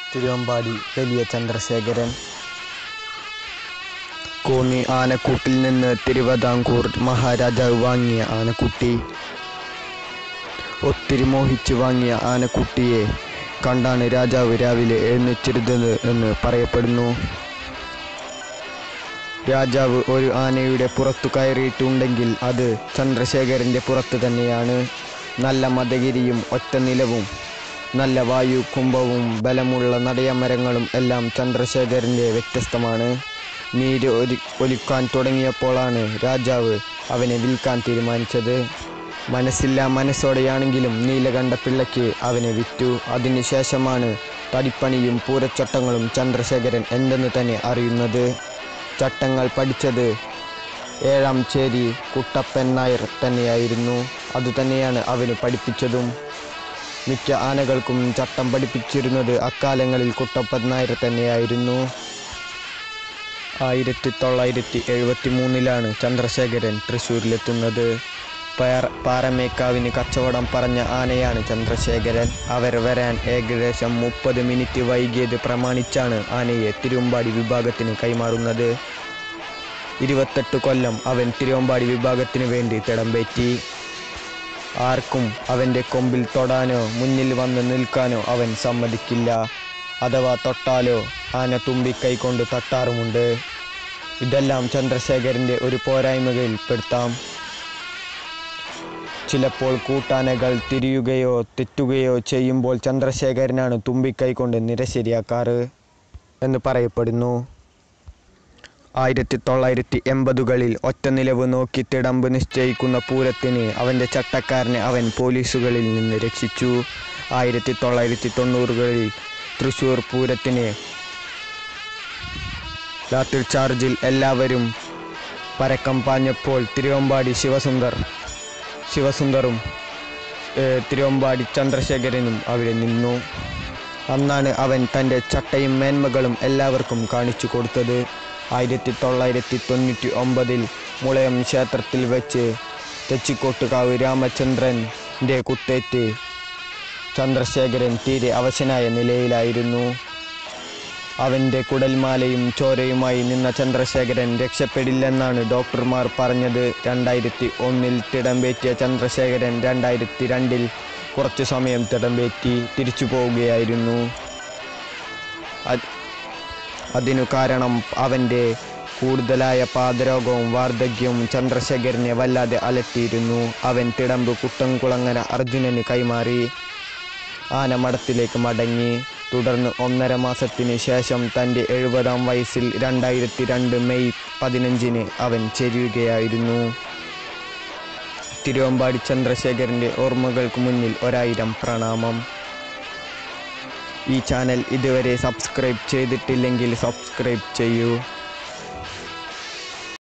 തിരുവമ്പാടി വലിയ ചന്ദ്രശേഖരൻ കോന്നി ആനക്കൂട്ടിൽ നിന്ന് തിരുവിതാംകൂർ മഹാരാജാവ് വാങ്ങിയ ആനക്കുട്ടി ഒത്തിരി മോഹിച്ചു വാങ്ങിയ ആനക്കുട്ടിയെ കണ്ടാണ് രാജാവ് രാവിലെ എഴുന്നേറ്റിരുന്നത് എന്ന് പറയപ്പെടുന്നു രാജാവ് ഒരു ആനയുടെ പുറത്തു കയറിയിട്ടുണ്ടെങ്കിൽ അത് ചന്ദ്രശേഖരൻ്റെ പുറത്ത് തന്നെയാണ് നല്ല മതഗിരിയും ഒറ്റ നിലവും നല്ല വായു കുംഭവും ബലമുള്ള നടയമരങ്ങളും എല്ലാം ചന്ദ്രശേഖരൻ്റെ വ്യത്യസ്തമാണ് നീര് ഒലി ഒലിക്കാൻ തുടങ്ങിയപ്പോഴാണ് രാജാവ് അവനെ വിൽക്കാൻ തീരുമാനിച്ചത് മനസ്സില്ലാ മനസ്സോടെയാണെങ്കിലും നീലകണ്ഠ പിള്ളയ്ക്ക് അവനെ വിറ്റു അതിനുശേഷമാണ് തടിപ്പണിയും പൂരച്ചട്ടങ്ങളും ചന്ദ്രശേഖരൻ എന്തെന്ന് തന്നെ അറിയുന്നത് ചട്ടങ്ങൾ പഠിച്ചത് ഏഴാം ചേരി കുട്ടപ്പൻ നായർ തന്നെയായിരുന്നു അതുതന്നെയാണ് അവന് പഠിപ്പിച്ചതും മിക്ക ആനകൾക്കും ചട്ടം പഠിപ്പിച്ചിരുന്നത് അക്കാലങ്ങളിൽ കുട്ടപ്പൻ നായർ തന്നെയായിരുന്നു ആയിരത്തി തൊള്ളായിരത്തി എഴുപത്തി മൂന്നിലാണ് ചന്ദ്രശേഖരൻ തൃശ്ശൂരിലെത്തുന്നത് പാറ പാറമേക്കാവിന് കച്ചവടം പറഞ്ഞ ആനയാണ് ചന്ദ്രശേഖരൻ അവർ വരാൻ ഏകദേശം മുപ്പത് മിനിറ്റ് വൈകിയത് പ്രമാണിച്ചാണ് ആനയെ തിരുവമ്പാടി വിഭാഗത്തിന് കൈമാറുന്നത് ഇരുപത്തെട്ട് കൊല്ലം അവൻ തിരുവമ്പാടി വിഭാഗത്തിന് വേണ്ടി തിടമ്പേറ്റി ആർക്കും അവൻ്റെ കൊമ്പിൽ തൊടാനോ മുന്നിൽ വന്ന് നിൽക്കാനോ അവൻ സമ്മതിക്കില്ല അഥവാ തൊട്ടാലോ ആന തുമ്പിക്കൈ കൊണ്ട് തട്ടാറുമുണ്ട് ഇതെല്ലാം ചന്ദ്രശേഖരൻ്റെ ഒരു പോരായ്മകളിൽ പെടുത്താം ചിലപ്പോൾ കൂട്ടാനകൾ തിരിയുകയോ തെറ്റുകയോ ചെയ്യുമ്പോൾ ചന്ദ്രശേഖരനാണ് തുമ്പിക്കൈ കൊണ്ട് നിര ശരിയാക്കാറ് എന്ന് പറയപ്പെടുന്നു ആയിരത്തി തൊള്ളായിരത്തി എൺപതുകളിൽ ഒറ്റ നിലവ് നോക്കി തിടമ്പ് നിശ്ചയിക്കുന്ന പൂരത്തിന് അവൻ്റെ ചട്ടക്കാരനെ അവൻ പോലീസുകളിൽ നിന്ന് രക്ഷിച്ചു ആയിരത്തി തൊള്ളായിരത്തി തൊണ്ണൂറുകളിൽ തൃശ്ശൂർ പൂരത്തിന് ലാത്തിർ ചാർജിൽ എല്ലാവരും പരക്കം പാഞ്ഞപ്പോൾ തിരുവമ്പാടി ശിവസുന്ദർ ശിവസുന്ദറും ഏഹ്, തിരുവമ്പാടി ചന്ദ്രശേഖരനും അവിടെ നിന്നു അന്നാണ് അവൻ തൻ്റെ ചട്ടയും മേന്മകളും എല്ലാവർക്കും കാണിച്ചു കൊടുത്തത് ആയിരത്തി തൊള്ളായിരത്തി തൊണ്ണൂറ്റി ഒമ്പതിൽ മുളയം ക്ഷേത്രത്തിൽ വെച്ച് തെച്ചിക്കോട്ടുകാവ് രാമചന്ദ്രൻ്റെ കുത്തേറ്റ് ചന്ദ്രശേഖരൻ തീരെ അവശനായ നിലയിലായിരുന്നു അവൻ്റെ കുടൽമാലയും ചോരയുമായി നിന്ന ചന്ദ്രശേഖരൻ രക്ഷപ്പെടില്ലെന്നാണ് ഡോക്ടർമാർ പറഞ്ഞത് രണ്ടായിരത്തി ഒന്നിൽ തിടമ്പേറ്റിയ ചന്ദ്രശേഖരൻ രണ്ടായിരത്തി രണ്ടിൽ കുറച്ചു സമയം തിടമ്പേറ്റി തിരിച്ചു പോവുകയായിരുന്നു അത് അതിനു കാരണം അവൻ്റെ കൂടുതലായ പാദരോഗവും വാർദ്ധക്യവും ചന്ദ്രശേഖരനെ വല്ലാതെ അലട്ടിയിരുന്നു അവൻ തിടമ്പ് കുട്ടൻകുളങ്ങര അർജുനന് കൈമാറി ആന മഠത്തിലേക്ക് മടങ്ങി തുടർന്ന് ഒന്നര മാസത്തിന് ശേഷം തൻ്റെ എഴുപതാം വയസ്സിൽ രണ്ടായിരത്തി രണ്ട് മെയ് പതിനഞ്ചിന് അവൻ ചെരിയുകയായിരുന്നു തിരുവമ്പാടി ചന്ദ്രശേഖരൻ്റെ ഓർമ്മകൾക്ക് മുന്നിൽ ഒരായിരം പ്രണാമം ഈ ചാനൽ ഇതുവരെ സബ്സ്ക്രൈബ് ചെയ്തിട്ടില്ലെങ്കിൽ സബ്സ്ക്രൈബ് ചെയ്യൂ